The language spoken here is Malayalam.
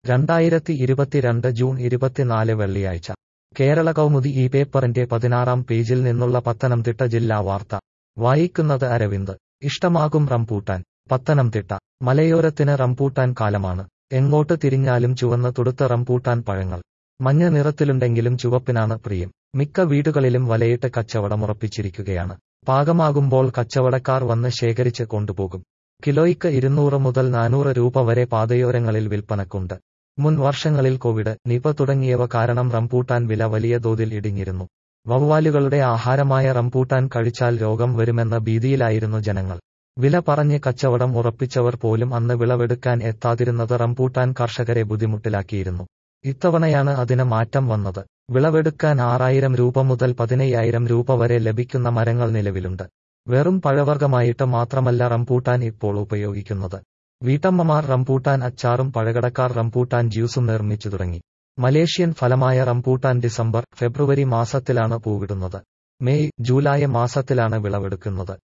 രണ്ടായിരത്തി ഇരുപത്തിരണ്ട് ജൂൺ ഇരുപത്തിനാല് വെള്ളിയാഴ്ച കേരള കൗമുദി ഈ പേപ്പറിന്റെ പതിനാറാം പേജിൽ നിന്നുള്ള പത്തനംതിട്ട ജില്ലാ വാർത്ത വായിക്കുന്നത് അരവിന്ദ് ഇഷ്ടമാകും റംപൂട്ടാൻ പത്തനംതിട്ട മലയോരത്തിന് റംപൂട്ടാൻ കാലമാണ് എങ്ങോട്ട് തിരിഞ്ഞാലും ചുവന്ന് തുടുത്ത റംപൂട്ടാൻ പഴങ്ങൾ മഞ്ഞ നിറത്തിലുണ്ടെങ്കിലും ചുവപ്പിനാണ് പ്രിയം മിക്ക വീടുകളിലും വലയിട്ട് കച്ചവടമുറപ്പിച്ചിരിക്കുകയാണ് പാകമാകുമ്പോൾ കച്ചവടക്കാർ വന്ന് ശേഖരിച്ച് കൊണ്ടുപോകും കിലോയ്ക്ക് ഇരുന്നൂറ് മുതൽ നാനൂറ് രൂപ വരെ പാതയോരങ്ങളിൽ വിൽപ്പനക്കുണ്ട് മുൻ വർഷങ്ങളിൽ കോവിഡ് നിപ തുടങ്ങിയവ കാരണം റംപൂട്ടാൻ വില വലിയ തോതിൽ ഇടിഞ്ഞിരുന്നു വവ്വാലുകളുടെ ആഹാരമായ റംപൂട്ടാൻ കഴിച്ചാൽ രോഗം വരുമെന്ന ഭീതിയിലായിരുന്നു ജനങ്ങൾ വില പറഞ്ഞ് കച്ചവടം ഉറപ്പിച്ചവർ പോലും അന്ന് വിളവെടുക്കാൻ എത്താതിരുന്നത് റംപൂട്ടാൻ കർഷകരെ ബുദ്ധിമുട്ടിലാക്കിയിരുന്നു ഇത്തവണയാണ് അതിന് മാറ്റം വന്നത് വിളവെടുക്കാൻ ആറായിരം രൂപ മുതൽ പതിനയ്യായിരം രൂപ വരെ ലഭിക്കുന്ന മരങ്ങൾ നിലവിലുണ്ട് വെറും പഴവർഗമായിട്ട് മാത്രമല്ല റംപൂട്ടാൻ ഇപ്പോൾ ഉപയോഗിക്കുന്നത് വീട്ടമ്മമാർ റംപൂട്ടാൻ അച്ചാറും പഴകടക്കാർ റംപൂട്ടാൻ ജ്യൂസും നിർമ്മിച്ചു തുടങ്ങി മലേഷ്യൻ ഫലമായ റംപൂട്ടാൻ ഡിസംബർ ഫെബ്രുവരി മാസത്തിലാണ് പൂവിടുന്നത് മെയ് ജൂലൈ മാസത്തിലാണ് വിളവെടുക്കുന്നത്